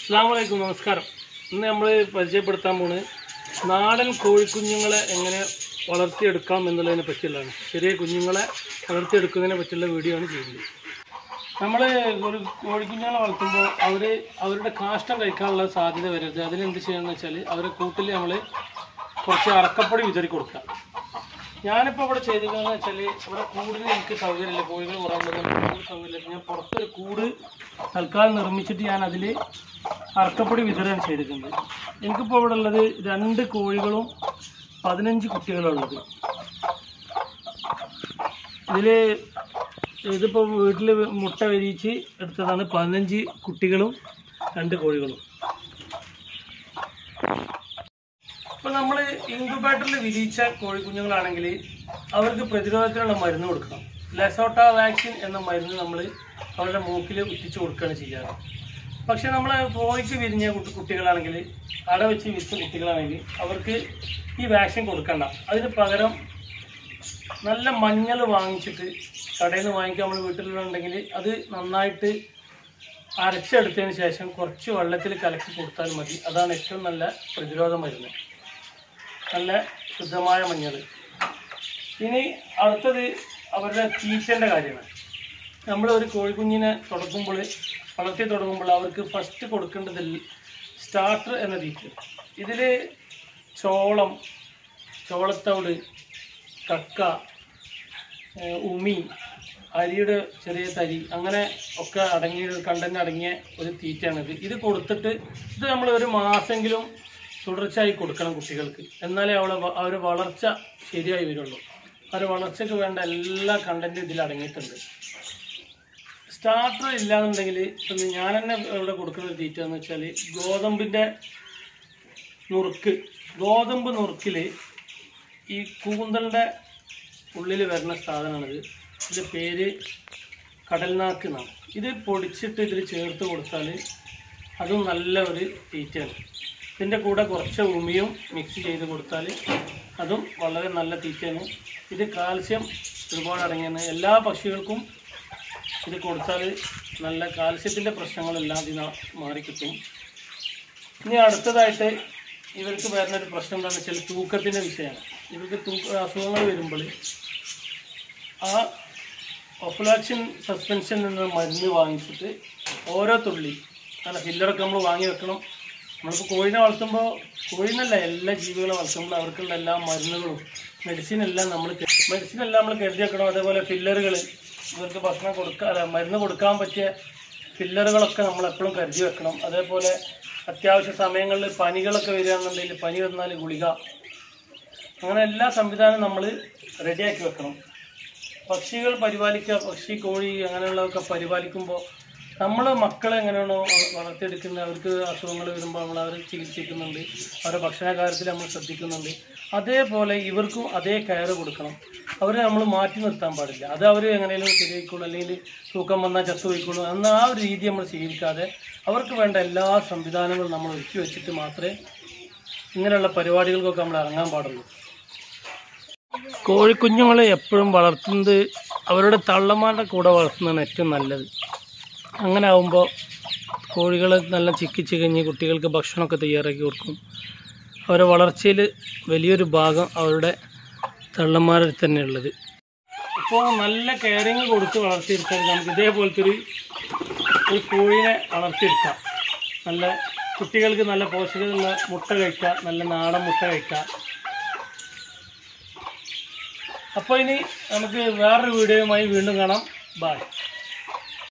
അസ്സാം വലൈക്കും നമസ്കാരം ഇന്ന് നമ്മൾ പരിചയപ്പെടുത്താൻ പോണ് നാടൻ കോഴിക്കുഞ്ഞുങ്ങളെ എങ്ങനെ വളർത്തിയെടുക്കാം എന്നുള്ളതിനെ പറ്റിയുള്ളതാണ് ചെറിയ കുഞ്ഞുങ്ങളെ വളർത്തിയെടുക്കുന്നതിനെ പറ്റിയുള്ള വീഡിയോ ആണ് ചെയ്യുന്നത് നമ്മൾ ഒരു കോഴിക്കുഞ്ഞുങ്ങളെ വളർത്തുമ്പോൾ അവർ അവരുടെ കാഷ്ടം കഴിക്കാനുള്ള സാധ്യത വരരുത് അതിനെന്ത് ചെയ്യണമെന്ന് വെച്ചാൽ അവരെ കൂട്ടിൽ നമ്മൾ കുറച്ച് അറക്കപ്പൊടി വിതറി കൊടുക്കുക ഞാനിപ്പോൾ ഇവിടെ ചെയ്തിരിക്കുന്നതെന്ന് വെച്ചാൽ ഇവിടെ കൂടുതൽ എനിക്ക് സൗകര്യമില്ല കോഴികൾ കുറവുള്ളത് കൂടുതൽ സൗകര്യമില്ല ഞാൻ പുറത്തൊരു കൂട് തൽക്കാലം നിർമ്മിച്ചിട്ട് ഞാൻ അതിൽ അറക്കപ്പൊടി വിതരണം ചെയ്തിട്ടുണ്ട് എനിക്കിപ്പോൾ ഇവിടെ ഉള്ളത് രണ്ട് കോഴികളും പതിനഞ്ച് കുട്ടികളുള്ളത് ഇതിൽ ഇതിപ്പോൾ വീട്ടിൽ മുട്ട വിരിയിച്ച് എടുത്തതാണ് പതിനഞ്ച് കുട്ടികളും രണ്ട് കോഴികളും ഇപ്പൊ നമ്മൾ ഇൻക്യുബേറ്ററിൽ വിരിയിച്ച കോഴിക്കുഞ്ഞുങ്ങളാണെങ്കിൽ അവർക്ക് പ്രതിരോധത്തിനുള്ള മരുന്ന് കൊടുക്കണം ലെസോട്ട വാക്സിൻ എന്ന മരുന്ന് നമ്മൾ അവരുടെ മൂക്കിൽ ഉറ്റിച്ചു കൊടുക്കുകയാണ് ചെയ്യാറ് പക്ഷെ നമ്മൾ കോഴിക്ക് വിരിഞ്ഞ കുട്ടി കുട്ടികളാണെങ്കിൽ അട വെച്ച് വിരിച്ച കുട്ടികളാണെങ്കിൽ അവർക്ക് ഈ വാക്സിൻ കൊടുക്കണ്ട അതിന് പകരം നല്ല മഞ്ഞൾ വാങ്ങിച്ചിട്ട് കടയിൽ നിന്ന് വാങ്ങിക്കാൻ നമ്മൾ വീട്ടിലുണ്ടെങ്കിൽ അത് നന്നായിട്ട് അരച്ചെടുത്തതിന് ശേഷം കുറച്ച് വെള്ളത്തിൽ കലക്കി കൊടുത്താൽ മതി അതാണ് ഏറ്റവും നല്ല പ്രതിരോധ മരുന്ന് നല്ല ശുദ്ധമായ മഞ്ഞൾ ഇനി അടുത്തത് അവരുടെ തീറ്റൻ്റെ കാര്യമാണ് നമ്മൾ ഒരു കോഴിക്കുഞ്ഞിനെ തുടങ്ങുമ്പോൾ വളർത്തി തുടങ്ങുമ്പോൾ അവർക്ക് ഫസ്റ്റ് കൊടുക്കേണ്ടത് സ്റ്റാർട്ടർ എന്ന തീറ്റ ഇതിൽ ചോളം ചോളത്തവിട് കക്ക ഏഹ് ഉമി അരിയുടെ ചെറിയ തരി അങ്ങനെ ഒക്കെ അടങ്ങിയ കണ്ടന്റ് അടങ്ങിയ ഒരു തീറ്റയാണിത് ഇത് കൊടുത്തിട്ട് ഇത് നമ്മൾ ഒരു മാസമെങ്കിലും തുടർച്ചയായി കൊടുക്കണം കുട്ടികൾക്ക് എന്നാലേ അവളെ വ- അവരുടെ വളർച്ച ശരിയായി വരുള്ളൂ അവരുടെ വളർച്ചയ്ക്ക് വേണ്ട എല്ലാ കണ്ടന്റും ഇതിൽ അടങ്ങിയിട്ടുണ്ട് സ്റ്റാർട്ടർ ഇല്ലാന്നുണ്ടെങ്കിൽ ഇപ്പം ഞാൻ തന്നെ ഇവിടെ കൊടുക്കുന്ന ഒരു തീറ്റ എന്ന് വെച്ചാൽ ഗോതമ്പിൻ്റെ നുറുക്ക് ഗോതമ്പ് നുറുക്കിൽ ഈ കൂന്തലിൻ്റെ ഉള്ളിൽ വരുന്ന സാധനമാണിത് ഇതിൻ്റെ പേര് കടൽനാക്ക് എന്നാണ് ഇത് പൊടിച്ചിട്ട് ഇതിൽ ചേർത്ത് കൊടുത്താൽ അതും നല്ല ഒരു തീറ്റയാണ് ഇതിൻ്റെ കൂടെ കുറച്ച് ഉമിയും മിക്സ് ചെയ്ത് കൊടുത്താൽ അതും വളരെ നല്ല തീറ്റയാണ് ഇത് കാൽസ്യം ഒരുപാട് അടങ്ങിയാണ് എല്ലാ പക്ഷികൾക്കും ഇത് കൊടുത്താൽ നല്ല കാൽസ്യത്തിൻ്റെ പ്രശ്നങ്ങളെല്ലാം ഇതിന് മാറിക്കിട്ടും ഇനി അടുത്തതായിട്ട് ഇവർക്ക് വരുന്ന ഒരു പ്രശ്നം എന്താണെന്ന് വെച്ചാൽ തൂക്കത്തിൻ്റെ വിഷയമാണ് ഇവർക്ക് തൂക്ക അസുഖങ്ങൾ വരുമ്പോൾ ആ ഒഫ്ലാക്സിൻ സസ്പെൻഷൻ എന്ന മരുന്ന് വാങ്ങിച്ചിട്ട് ഓരോ തുള്ളി അല്ല ഫില്ലറൊക്കെ നമ്മൾ വാങ്ങി വെക്കണം നമ്മളിപ്പോൾ കോഴിനെ വളർത്തുമ്പോൾ കോഴിനല്ല എല്ലാ ജീവികളെ വളർത്തുമ്പോൾ അവർക്കുള്ള എല്ലാ മരുന്നുകളും മെഡിസിൻ എല്ലാം നമ്മൾ മെഡിസിൻ എല്ലാം നമ്മൾ കരുതി വെക്കണം അതേപോലെ ഫില്ലറുകൾ ഇവർക്ക് ഭക്ഷണം കൊടുക്കാൻ അല്ല മരുന്ന് കൊടുക്കാൻ പറ്റിയ ഫില്ലറുകളൊക്കെ നമ്മൾ എപ്പോഴും കരുതി വെക്കണം അതേപോലെ അത്യാവശ്യ സമയങ്ങളിൽ പനികളൊക്കെ വരികയാണെന്നുണ്ടെങ്കിൽ പനി വന്നാൽ ഗുളിക അങ്ങനെ എല്ലാ സംവിധാനവും നമ്മൾ റെഡിയാക്കി വെക്കണം പക്ഷികൾ പരിപാലിക്കുക പക്ഷി കോഴി അങ്ങനെയുള്ളതൊക്കെ പരിപാലിക്കുമ്പോൾ നമ്മൾ മക്കളെ എങ്ങനെയാണോ വള- വളർത്തിയെടുക്കുന്നത് അവർക്ക് അസുഖങ്ങൾ വരുമ്പോൾ നമ്മൾ അവരെ ചികിത്സിക്കുന്നുണ്ട് അവരുടെ ഭക്ഷണ കാര്യത്തിൽ നമ്മൾ ശ്രദ്ധിക്കുന്നുണ്ട് അതേപോലെ ഇവർക്കും അതേ കെയർ കൊടുക്കണം അവരെ നമ്മൾ മാറ്റി നിർത്താൻ പാടില്ല അത് അവർ എങ്ങനെയും ശരിയായിക്കോളൂ അല്ലെങ്കിൽ തൂക്കം വന്നാൽ ചത്തു പോയിക്കോളൂ എന്ന ആ ഒരു രീതി നമ്മൾ സ്വീകരിക്കാതെ അവർക്ക് വേണ്ട എല്ലാ സംവിധാനങ്ങളും നമ്മൾ ഒരുക്കി വെച്ചിട്ട് മാത്രമേ ഇങ്ങനെയുള്ള പരിപാടികൾക്കൊക്കെ നമ്മൾ ഇറങ്ങാൻ പാടുള്ളൂ കോഴിക്കുഞ്ഞുങ്ങളെ എപ്പോഴും വളർത്തുന്നത് അവരുടെ തള്ളമാരുടെ കൂടെ വളർത്തുന്നതാണ് ഏറ്റവും നല്ലത് അങ്ങനെ ആകുമ്പോൾ കോഴികൾ നല്ല ചിക്കി ചികഞ്ഞ് കുട്ടികൾക്ക് ഭക്ഷണമൊക്കെ തയ്യാറാക്കി കൊടുക്കും അവരുടെ വളർച്ചയിൽ വലിയൊരു ഭാഗം അവരുടെ തള്ളന്മാരിൽ തന്നെ ഉള്ളത് ഇപ്പോൾ നല്ല കെയറിങ് കൊടുത്ത് വളർത്തിയെടുത്താൽ നമുക്ക് ഇതേപോലത്തെ ഒരു ഒരു കോഴിനെ വളർത്തിയെടുക്കാം നല്ല കുട്ടികൾക്ക് നല്ല പോഷകമുള്ള മുട്ട കഴിക്കാം നല്ല നാടൻ മുട്ട കഴിക്കാം അപ്പോൾ ഇനി നമുക്ക് വേറൊരു വീഡിയോയുമായി വീണ്ടും കാണാം ബൈ